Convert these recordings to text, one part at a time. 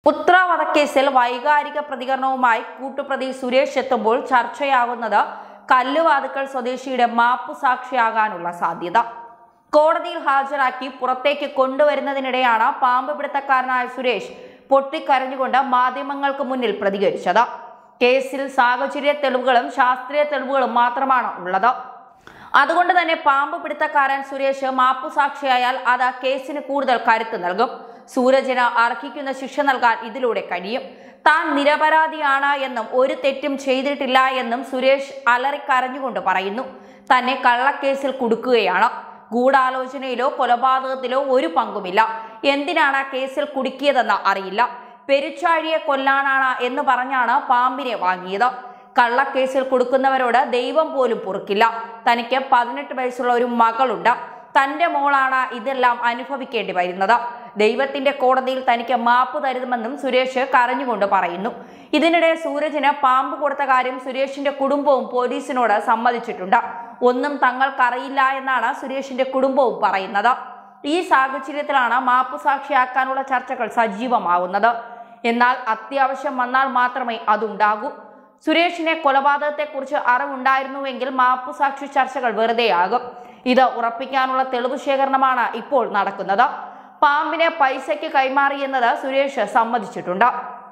ഉത്ര വധക്കേസിൽ വൈകാരിക പ്രതികരണവുമായി കൂട്ടുപ്രതി സുരേഷ് എത്തുമ്പോൾ ചർച്ചയാകുന്നത് കല്ലുവാതുക്കൽ സ്വദേശിയുടെ മാപ്പു സാക്ഷിയാകാനുള്ള സാധ്യത കോടതിയിൽ ഹാജരാക്കി പുറത്തേക്ക് കൊണ്ടുവരുന്നതിനിടെയാണ് പാമ്പ് പിടുത്തക്കാരനായ സുരേഷ് പൊട്ടിക്കരഞ്ഞുകൊണ്ട് മാധ്യമങ്ങൾക്ക് മുന്നിൽ പ്രതികരിച്ചത് കേസിൽ സാഹചര്യ തെളിവുകളും ശാസ്ത്രീയ തെളിവുകളും മാത്രമാണ് ഉള്ളത് അതുകൊണ്ട് തന്നെ പാമ്പ് പിടുത്തക്കാരൻ സുരേഷ് മാപ്പുസാക്ഷിയായാൽ അത് കേസിന് കൂടുതൽ കരുത്ത് നൽകും സൂരജിന് അർഹിക്കുന്ന ശിക്ഷ നൽകാൻ ഇതിലൂടെ കഴിയും താൻ നിരപരാധിയാണ് എന്നും ഒരു തെറ്റും ചെയ്തിട്ടില്ല എന്നും സുരേഷ് അലറിക്കരഞ്ഞുകൊണ്ട് പറയുന്നു തന്നെ കള്ളക്കേസിൽ കുടുക്കുകയാണ് ഗൂഢാലോചനയിലോ കൊലപാതകത്തിലോ ഒരു പങ്കുമില്ല എന്തിനാണ് ആ കേസിൽ കുടുക്കിയതെന്ന് അറിയില്ല പെരുച്ചാഴിയെ കൊല്ലാനാണ് എന്ന് പറഞ്ഞാണ് പാമ്പിനെ വാങ്ങിയത് കള്ളക്കേസിൽ കൊടുക്കുന്നവരോട് ദൈവം പോലും പൊറുക്കില്ല തനിക്ക് പതിനെട്ട് വയസ്സുള്ള ഒരു മകളുണ്ട് തന്റെ മോളാണ് ഇതെല്ലാം അനുഭവിക്കേണ്ടി വരുന്നത് ദൈവത്തിന്റെ കോടതിയിൽ തനിക്ക് മാപ്പ് തരുമെന്നും സുരേഷ് കരഞ്ഞുകൊണ്ട് പറയുന്നു ഇതിനിടെ സൂരജിന് പാമ്പ് കൊടുത്ത കാര്യം സുരേഷിന്റെ കുടുംബവും പോലീസിനോട് സമ്മതിച്ചിട്ടുണ്ട് ഒന്നും തങ്ങൾക്കറിയില്ല എന്നാണ് സുരേഷിന്റെ കുടുംബവും പറയുന്നത് ഈ സാഹചര്യത്തിലാണ് മാപ്പ് സാക്ഷിയാക്കാനുള്ള ചർച്ചകൾ സജീവമാവുന്നത് എന്നാൽ അത്യാവശ്യം വന്നാൽ മാത്രമേ അതുണ്ടാകൂ സുരേഷിനെ കൊലപാതകത്തെക്കുറിച്ച് അറിവുണ്ടായിരുന്നുവെങ്കിൽ മാപ്പു സാക്ഷി ചർച്ചകൾ വെറുതെയാകും ഇത് ഉറപ്പിക്കാനുള്ള തെളിവ് ശേഖരണമാണ് ഇപ്പോൾ നടക്കുന്നത് പാമ്പിനെ പൈസയ്ക്ക് കൈമാറിയെന്നത് സുരേഷ് സമ്മതിച്ചിട്ടുണ്ട്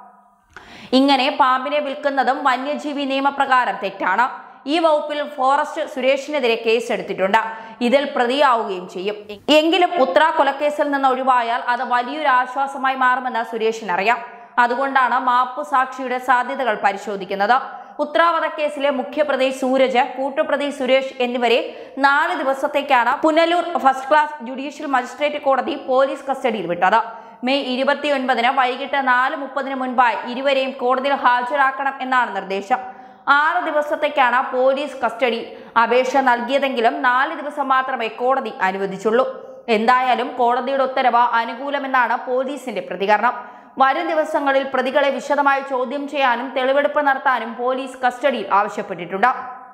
ഇങ്ങനെ പാമ്പിനെ വിൽക്കുന്നതും വന്യജീവി നിയമപ്രകാരം തെറ്റാണ് ഈ വകുപ്പിൽ ഫോറസ്റ്റ് സുരേഷിനെതിരെ കേസെടുത്തിട്ടുണ്ട് ഇതിൽ പ്രതിയാവുകയും ചെയ്യും എങ്കിലും ഉത്തര കൊലക്കേസിൽ നിന്ന് ഒഴിവായാൽ അത് വലിയൊരു ആശ്വാസമായി മാറുമെന്ന് സുരേഷിനറിയാം അതുകൊണ്ടാണ് മാപ്പു സാക്ഷിയുടെ സാധ്യതകൾ പരിശോധിക്കുന്നത് ഉത്തരാവധക്കേസിലെ മുഖ്യപ്രതി സൂരജ് കൂട്ടുപ്രതി സുരേഷ് എന്നിവരെ നാല് ദിവസത്തേക്കാണ് Punalur first class judicial magistrate കോടതി പോലീസ് കസ്റ്റഡിയിൽ വിട്ടത് മെയ് ഇരുപത്തിയൊൻപതിന് വൈകിട്ട് നാല് മുപ്പതിന് മുൻപായി ഇരുവരെയും കോടതിയിൽ ഹാജരാക്കണം എന്നാണ് നിർദ്ദേശം ആറ് ദിവസത്തേക്കാണ് പോലീസ് കസ്റ്റഡി അപേക്ഷ നൽകിയതെങ്കിലും നാല് ദിവസം മാത്രമേ കോടതി അനുവദിച്ചുള്ളൂ എന്തായാലും കോടതിയുടെ ഉത്തരവ് അനുകൂലമെന്നാണ് പോലീസിന്റെ പ്രതികരണം വരും ദിവസങ്ങളിൽ പ്രതികളെ വിശദമായി ചോദ്യം ചെയ്യാനും തെളിവെടുപ്പ് നടത്താനും പോലീസ് കസ്റ്റഡിയിൽ ആവശ്യപ്പെട്ടിട്ടുണ്ട്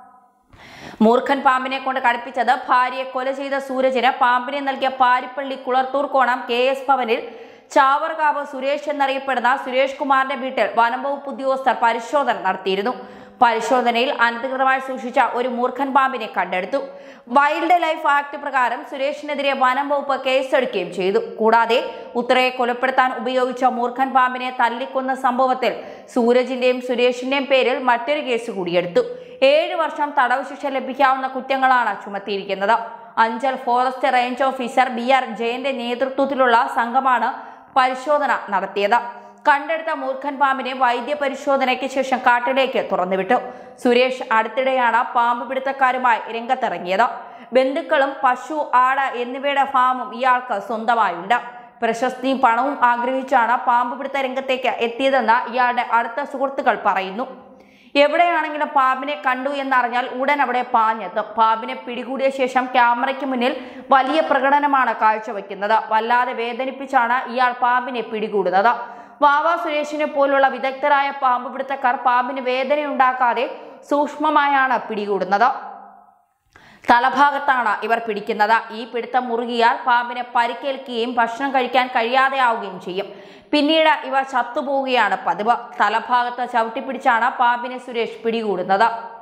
മൂർഖൻ പാമ്പിനെ കൊണ്ട് കടുപ്പിച്ചത് ഭാര്യയെ കൊല ചെയ്ത സൂരജിന് പാമ്പിനെ നൽകിയ പാരിപ്പള്ളി കുളർത്തൂർ കോണം കെ എസ് ഭവനിൽ ചാവർകാവ് സുരേഷ് എന്നറിയപ്പെടുന്ന സുരേഷ് കുമാറിന്റെ വീട്ടിൽ വനംവകുപ്പ് ഉദ്യോഗസ്ഥർ പരിശോധന നടത്തിയിരുന്നു പരിശോധനയിൽ അനധികൃതമായി സൂക്ഷിച്ച ഒരു മൂർഖൻ പാമ്പിനെ കണ്ടെടുത്തു വൈൽഡ് ലൈഫ് ആക്ട് പ്രകാരം സുരേഷിനെതിരെ വനം വകുപ്പ് കേസെടുക്കുകയും ചെയ്തു കൂടാതെ ഉത്തരയെ കൊലപ്പെടുത്താൻ ഉപയോഗിച്ച മൂർഖൻ പാമ്പിനെ തല്ലിക്കൊന്ന സംഭവത്തിൽ സൂരജിന്റെയും സുരേഷിന്റെയും പേരിൽ മറ്റൊരു കേസ് കൂടിയെടുത്തു ഏഴ് വർഷം തടവ് ശിക്ഷ ലഭിക്കാവുന്ന കുറ്റങ്ങളാണ് ചുമത്തിയിരിക്കുന്നത് Anchal forest range officer B R ജയന്റെ നേതൃത്വത്തിലുള്ള സംഘമാണ് പരിശോധന നടത്തിയത് കണ്ടെടുത്ത മൂർഖൻ പാമ്പിനെ വൈദ്യ പരിശോധനയ്ക്ക് ശേഷം കാട്ടിലേക്ക് തുറന്നുവിട്ടു സുരേഷ് അടുത്തിടെയാണ് പാമ്പ് പിടുത്തക്കാരുമായി രംഗത്തിറങ്ങിയത് ബന്ധുക്കളും പശു ആട് എന്നിവയുടെ ഫാമും ഇയാൾക്ക് സ്വന്തമായുണ്ട് പ്രശസ്തിയും പണവും ആഗ്രഹിച്ചാണ് പാമ്പ് പിടുത്ത രംഗത്തേക്ക് എത്തിയതെന്ന് ഇയാളുടെ അടുത്ത സുഹൃത്തുക്കൾ പറയുന്നു എവിടെയാണെങ്കിലും പാമ്പിനെ കണ്ടു എന്നറിഞ്ഞാൽ ഉടൻ അവിടെ പാഞ്ഞെത്തും പാമ്പിനെ പിടികൂടിയ ശേഷം ക്യാമറയ്ക്ക് മുന്നിൽ വലിയ പ്രകടനമാണ് കാഴ്ചവെക്കുന്നത് വല്ലാതെ വേദനിപ്പിച്ചാണ് ഇയാൾ പാമ്പിനെ പിടികൂടുന്നത് വാവ സുരേഷിനെ പോലുള്ള വിദഗ്ധരായ പാമ്പ് പിടുത്തക്കാർ പാമ്പിന് വേദനയുണ്ടാക്കാതെ സൂക്ഷ്മമായാണ് പിടികൂടുന്നത് തലഭാഗത്താണ് ഇവർ പിടിക്കുന്നത് ഈ പിടുത്തം മുറുകിയാൽ പാമ്പിനെ പരിക്കേൽക്കുകയും ഭക്ഷണം കഴിക്കാൻ കഴിയാതെയാവുകയും ചെയ്യും പിന്നീട് ഇവ ചത്തുപോവുകയാണ് പതിവ് തലഭാഗത്ത് ചവിട്ടിപ്പിടിച്ചാണ് പാമ്പിനെ സുരേഷ് പിടികൂടുന്നത്